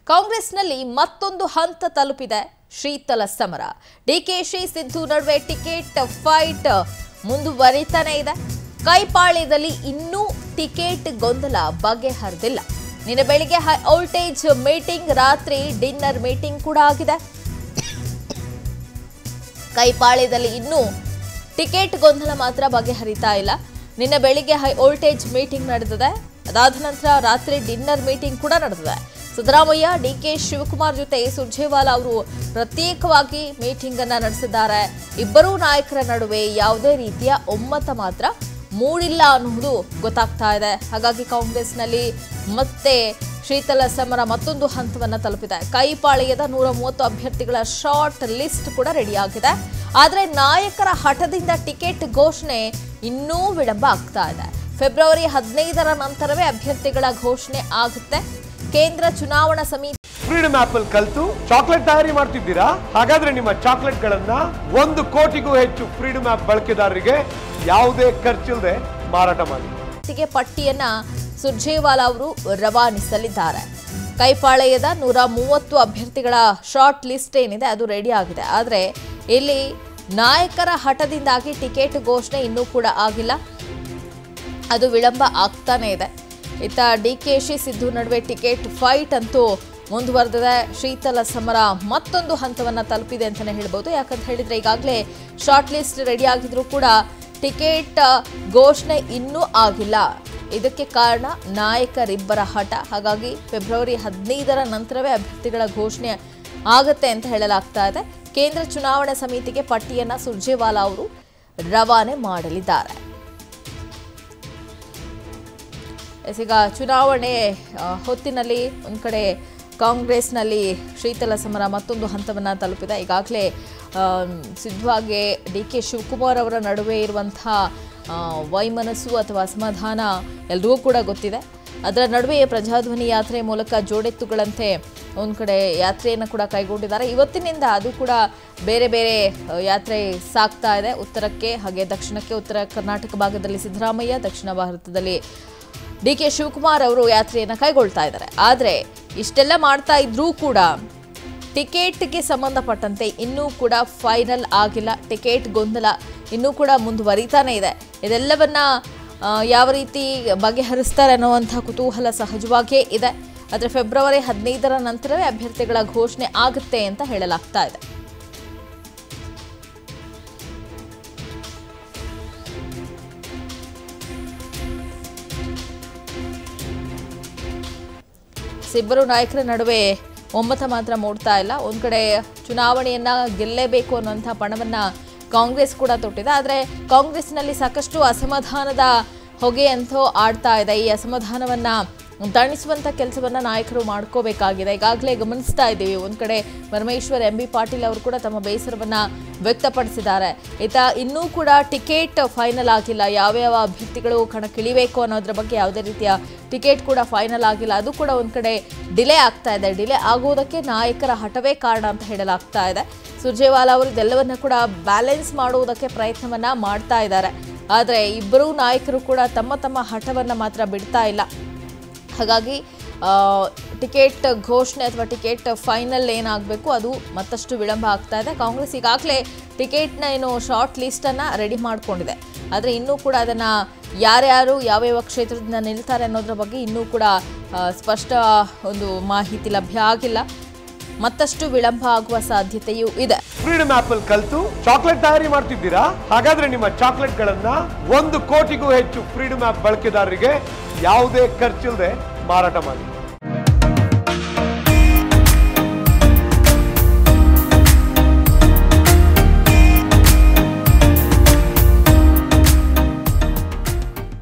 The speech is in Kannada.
ಕಾಂಗ್ರೆಸ್ನಲ್ಲಿ ಮತ್ತೊಂದು ಹಂತ ತಲುಪಿದೆ ಶೀತಲ ಸಮರ ಡಿಕೆಶಿ ಸಿದ್ದು ನಡುವೆ ಟಿಕೆಟ್ ಫೈಟ್ ಮುಂದುವರಿತಾನೆ ಇದೆ ಕೈಪಾಳ್ಯದಲ್ಲಿ ಇನ್ನೂ ಟಿಕೆಟ್ ಗೊಂದಲ ಬಗೆಹರಿದಿಲ್ಲ ನಿನ್ನೆ ಬೆಳಿಗ್ಗೆ ಹೈ ವೋಲ್ಟೇಜ್ ಮೀಟಿಂಗ್ ರಾತ್ರಿ ಡಿನ್ನರ್ ಮೀಟಿಂಗ್ ಕೂಡ ಆಗಿದೆ ಕೈಪಾಳ್ಯದಲ್ಲಿ ಇನ್ನೂ ಟಿಕೆಟ್ ಗೊಂದಲ ಮಾತ್ರ ಬಗೆಹರಿತಾ ಇಲ್ಲ ನಿನ್ನೆ ಬೆಳಿಗ್ಗೆ ಹೈ ವೋಲ್ಟೇಜ್ ಮೀಟಿಂಗ್ ನಡೆದಿದೆ ಅದಾದ ನಂತರ ರಾತ್ರಿ ಡಿನ್ನರ್ ಮೀಟಿಂಗ್ ಕೂಡ ನಡೆದಿದೆ ಸಿದ್ದರಾಮಯ್ಯ ಡಿಕೆ ಶಿವಕುಮಾರ್ ಜೊತೆ ಸುರ್ಜೇವಾಲಾ ಅವರು ಪ್ರತ್ಯೇಕವಾಗಿ ಮೀಟಿಂಗ್ ಅನ್ನ ನಡೆಸಿದ್ದಾರೆ ಇಬ್ಬರೂ ನಾಯಕರ ನಡುವೆ ಯಾವುದೇ ರೀತಿಯ ಒಮ್ಮತ ಮಾತ್ರ ಮೂಡಿಲ್ಲ ಅನ್ನುವುದು ಗೊತ್ತಾಗ್ತಾ ಇದೆ ಹಾಗಾಗಿ ಕಾಂಗ್ರೆಸ್ನಲ್ಲಿ ಮತ್ತೆ ಶೀತಲ ಸಮರ ಮತ್ತೊಂದು ಹಂತವನ್ನ ತಲುಪಿದೆ ಕೈಪಾಳ್ಯದ ನೂರ ಮೂವತ್ತು ಅಭ್ಯರ್ಥಿಗಳ ಶಾರ್ಟ್ ಲಿಸ್ಟ್ ಕೂಡ ರೆಡಿಯಾಗಿದೆ ಆದರೆ ನಾಯಕರ ಹಠದಿಂದ ಟಿಕೆಟ್ ಘೋಷಣೆ ಇನ್ನೂ ವಿಳಂಬ ಆಗ್ತಾ ಇದೆ ಫೆಬ್ರವರಿ ಹದಿನೈದರ ನಂತರವೇ ಅಭ್ಯರ್ಥಿಗಳ ಘೋಷಣೆ ಆಗುತ್ತೆ ಕೇಂದ್ರ ಚುನಾವಣಾ ಸಮಿತಿ ಫ್ರೀಡಮ್ ಆಪ್ ಅಲ್ಲಿ ಕಲ್ತು ಚಾಕ್ಲೇಟ್ ತಯಾರಿ ಮಾಡ್ತಿದ್ದೀರಾ ಹಾಗಾದ್ರೆ ನಿಮ್ಮ ಚಾಕ್ಲೇಟ್ ಗಳನ್ನ ಒಂದು ಕೋಟಿಗೂ ಹೆಚ್ಚು ಫ್ರೀಡಮ್ ಆಪ್ ಬಳಕೆದಾರರಿಗೆ ಯಾವುದೇ ಖರ್ಚಿಲ್ಲದೆ ಮಾರಾಟ ಮಾಡಿ ಗೆ ಪಟ್ಟಿಯನ್ನ ಸುರ್ಜೇವಾಲಾ ಅವರು ರವಾನಿಸಲಿದ್ದಾರೆ ಕೈಪಾಳ್ಯದ ನೂರ ಮೂವತ್ತು ಅಭ್ಯರ್ಥಿಗಳ ಶಾರ್ಟ್ ಲಿಸ್ಟ್ ಏನಿದೆ ಅದು ರೆಡಿ ಆಗಿದೆ ಆದರೆ ಇಲ್ಲಿ ನಾಯಕರ ಹಠದಿಂದಾಗಿ ಟಿಕೆಟ್ ಘೋಷಣೆ ಇನ್ನೂ ಕೂಡ ಆಗಿಲ್ಲ ಅದು ವಿಳಂಬ ಆಗ್ತಾನೆ ಇದೆ ಇತ್ತ ಡಿ ಕೆ ಶಿ ಸಿದ್ದು ನಡುವೆ ಟಿಕೆಟ್ ಫೈಟ್ ಅಂತೂ ಮುಂದುವರೆದಿದೆ ಶೀತಲ ಸಮರ ಮತ್ತೊಂದು ಹಂತವನ್ನ ತಲುಪಿದೆ ಅಂತಲೇ ಹೇಳ್ಬೋದು ಯಾಕಂತ ಹೇಳಿದ್ರೆ ಈಗಾಗಲೇ ಶಾರ್ಟ್ ಲಿಸ್ಟ್ ರೆಡಿ ಆಗಿದ್ರು ಕೂಡ ಟಿಕೆಟ್ ಘೋಷಣೆ ಇನ್ನೂ ಆಗಿಲ್ಲ ಇದಕ್ಕೆ ಕಾರಣ ನಾಯಕರಿಬ್ಬರ ಹಠ ಹಾಗಾಗಿ ಫೆಬ್ರವರಿ ಹದಿನೈದರ ನಂತರವೇ ಅಭ್ಯರ್ಥಿಗಳ ಘೋಷಣೆ ಆಗತ್ತೆ ಅಂತ ಹೇಳಲಾಗ್ತಾ ಇದೆ ಕೇಂದ್ರ ಚುನಾವಣಾ ಸಮಿತಿಗೆ ಪಟ್ಟಿಯನ್ನ ಸುರ್ಜೇವಾಲಾ ಅವರು ರವಾನೆ ಮಾಡಲಿದ್ದಾರೆ ಎಸ್, ಈಗ ಚುನಾವಣೆ ಆ, ಹೊತ್ತಿನಲ್ಲಿ ಒಂದು ಕಡೆ ಕಾಂಗ್ರೆಸ್ನಲ್ಲಿ ಶೀತಲ ಸಮರ ಮತ್ತೊಂದು ಹಂತವನ್ನು ತಲುಪಿದೆ ಈಗಾಗಲೇ ಸಿದ್ಧವಾಗಿ ಡಿ ಕೆ ಶಿವಕುಮಾರ್ ಅವರ ನಡುವೆ ಇರುವಂಥ ಆ, ವೈಮನಸ್ಸು ಅಥವಾ ಅಸಮಾಧಾನ ಎಲ್ರಿಗೂ ಕೂಡ ಗೊತ್ತಿದೆ ಅದರ ನಡುವೆ ಪ್ರಜಾಧ್ವನಿ ಯಾತ್ರೆ ಮೂಲಕ ಜೋಡೆತ್ತುಗಳಂತೆ ಒಂದು ಕಡೆ ಯಾತ್ರೆಯನ್ನು ಕೂಡ ಕೈಗೊಂಡಿದ್ದಾರೆ ಇವತ್ತಿನಿಂದ ಅದು ಕೂಡ ಬೇರೆ ಬೇರೆ ಆ, ಯಾತ್ರೆ ಸಾಗ್ತಾ ಇದೆ ಉತ್ತರಕ್ಕೆ ಹಾಗೆ ದಕ್ಷಿಣಕ್ಕೆ ಉತ್ತರ ಕರ್ನಾಟಕ ಭಾಗದಲ್ಲಿ ಸಿದ್ದರಾಮಯ್ಯ ದಕ್ಷಿಣ ಭಾರತದಲ್ಲಿ ಡಿ ಕೆ ಶಿವಕುಮಾರ್ ಅವರು ಯಾತ್ರೆಯನ್ನು ಕೈಗೊಳ್ತಾ ಇದ್ದಾರೆ ಆದರೆ ಇಷ್ಟೆಲ್ಲ ಮಾಡ್ತಾ ಇದ್ರೂ ಕೂಡ ಟಿಕೆಟ್ಗೆ ಸಂಬಂಧಪಟ್ಟಂತೆ ಇನ್ನೂ ಕೂಡ ಫೈನಲ್ ಆಗಿಲ್ಲ ಟಿಕೆಟ್ ಗೊಂದಲ ಇನ್ನೂ ಕೂಡ ಮುಂದುವರಿತಾನೆ ಇದೆ ಇದೆಲ್ಲವನ್ನ ಆ, ಯಾವ ರೀತಿ ಬಗೆಹರಿಸ್ತಾರೆ ಅನ್ನುವಂಥ ಕುತೂಹಲ ಸಹಜವಾಗಿಯೇ ಇದೆ ಆದರೆ ಫೆಬ್ರವರಿ ಹದಿನೈದರ ನಂತರವೇ ಅಭ್ಯರ್ಥಿಗಳ ಘೋಷಣೆ ಆಗುತ್ತೆ ಅಂತ ಹೇಳಲಾಗ್ತಾ ಇದೆ ಇಬ್ಬರು ನಾಯಕರ ನಡುವೆ ಒಮ್ಮತ ಮಾತ್ರ ಮೂಡ್ತಾ ಇಲ್ಲ ಒಂದ್ ಕಡೆ ಚುನಾವಣೆಯನ್ನ ಗೆಲ್ಲೇಬೇಕು ಅನ್ನುವಂಥ ಪಣವನ್ನ ಕಾಂಗ್ರೆಸ್ ಕೂಡ ತೊಟ್ಟಿದೆ ಆದರೆ ಕಾಂಗ್ರೆಸ್ನಲ್ಲಿ ಸಾಕಷ್ಟು ಅಸಮಾಧಾನದ ಹೊಗೆ ಅಂತೂ ಆಡ್ತಾ ಇದೆ ಈ ಅಸಮಾಧಾನವನ್ನ ತಣಿಸುವಂತ ಕೆಲಸವನ್ನ ನಾಯಕರು ಮಾಡ್ಕೋಬೇಕಾಗಿದೆ ಈಗಾಗಲೇ ಗಮನಿಸ್ತಾ ಇದ್ದೀವಿ ಒಂದ್ ಕಡೆ ಪರಮೇಶ್ವರ್ ಎಂ ಬಿ ಪಾಟೀಲ್ ಅವರು ಕೂಡ ತಮ್ಮ ಬೇಸರವನ್ನ ವ್ಯಕ್ತಪಡಿಸಿದ್ದಾರೆ ಈತ ಇನ್ನೂ ಕೂಡ ಟಿಕೆಟ್ ಫೈನಲ್ ಆಗಿಲ್ಲ ಯಾವ್ಯಾವ ಅಭ್ಯರ್ಥಿಗಳು ಕಣಕ್ಕಿಳಿಬೇಕು ಅನ್ನೋದ್ರ ಬಗ್ಗೆ ಯಾವುದೇ ರೀತಿಯ ಟಿಕೆಟ್ ಕೂಡ ಫೈನಲ್ ಆಗಿಲ್ಲ ಅದು ಕೂಡ ಒಂದ್ ಕಡೆ ಡಿಲೇ ಆಗ್ತಾ ಇದೆ ಡಿಲೇ ಆಗೋದಕ್ಕೆ ನಾಯಕರ ಹಠವೇ ಕಾರಣ ಅಂತ ಹೇಳಲಾಗ್ತಾ ಇದೆ ಸುರ್ಜೇವಾಲಾ ಅವರು ಇದೆಲ್ಲವನ್ನ ಕೂಡ ಬ್ಯಾಲೆನ್ಸ್ ಮಾಡುವುದಕ್ಕೆ ಪ್ರಯತ್ನವನ್ನ ಮಾಡ್ತಾ ಇದ್ದಾರೆ ಆದರೆ ಇಬ್ಬರೂ ನಾಯಕರು ಕೂಡ ತಮ್ಮ ತಮ್ಮ ಹಠವನ್ನ ಮಾತ್ರ ಬಿಡ್ತಾ ಇಲ್ಲ ಹಾಗಾಗಿ ಆ, ಟಿಕೆಟ್ ಘೋಷಣೆ ಅಥವಾ ಟಿಕೆಟ್ ಫೈನಲ್ ಏನಾಗಬೇಕು ಅದು ಮತ್ತಷ್ಟು ವಿಳಂಬ ಆಗ್ತಾ ಇದೆ ಕಾಂಗ್ರೆಸ್ ಈಗಾಗಲೇ ಟಿಕೆಟ್ನ ಏನು ಶಾರ್ಟ್ ಲಿಸ್ಟನ್ನು ರೆಡಿ ಮಾಡಿಕೊಂಡಿದೆ ಆದರೆ ಇನ್ನೂ ಕೂಡ ಅದನ್ನು ಯಾರ್ಯಾರು ಯಾವ್ಯಾವ ಕ್ಷೇತ್ರದಿಂದ ನಿಲ್ತಾರೆ ಅನ್ನೋದ್ರ ಬಗ್ಗೆ ಇನ್ನೂ ಕೂಡ ಆ, ಸ್ಪಷ್ಟ ಒಂದು ಮಾಹಿತಿ ಲಭ್ಯ ಆಗಿಲ್ಲ ಮತ್ತಷ್ಟು ವಿಳಂಬ ಆಗುವ ಸಾಧ್ಯತೆಯೂ ಇದೆ ಫ್ರೀಡಮ್ ಆಪ್ ಅಲ್ಲಿ ಕಲ್ತು ಚಾಕ್ಲೇಟ್ ತಯಾರಿ ಮಾಡ್ತಿದ್ದೀರಾ ಹಾಗಾದ್ರೆ ನಿಮ್ಮ ಚಾಕ್ಲೇಟ್ ಗಳನ್ನ ಒಂದು ಕೋಟಿಗೂ ಹೆಚ್ಚು ಫ್ರೀಡಮ್ ಆಪ್ ಬಳಕೆದಾರರಿಗೆ ಯಾವುದೇ ಖರ್ಚಿಲ್ಲದೆ ಮಾರಾಟ ಮಾಡಿ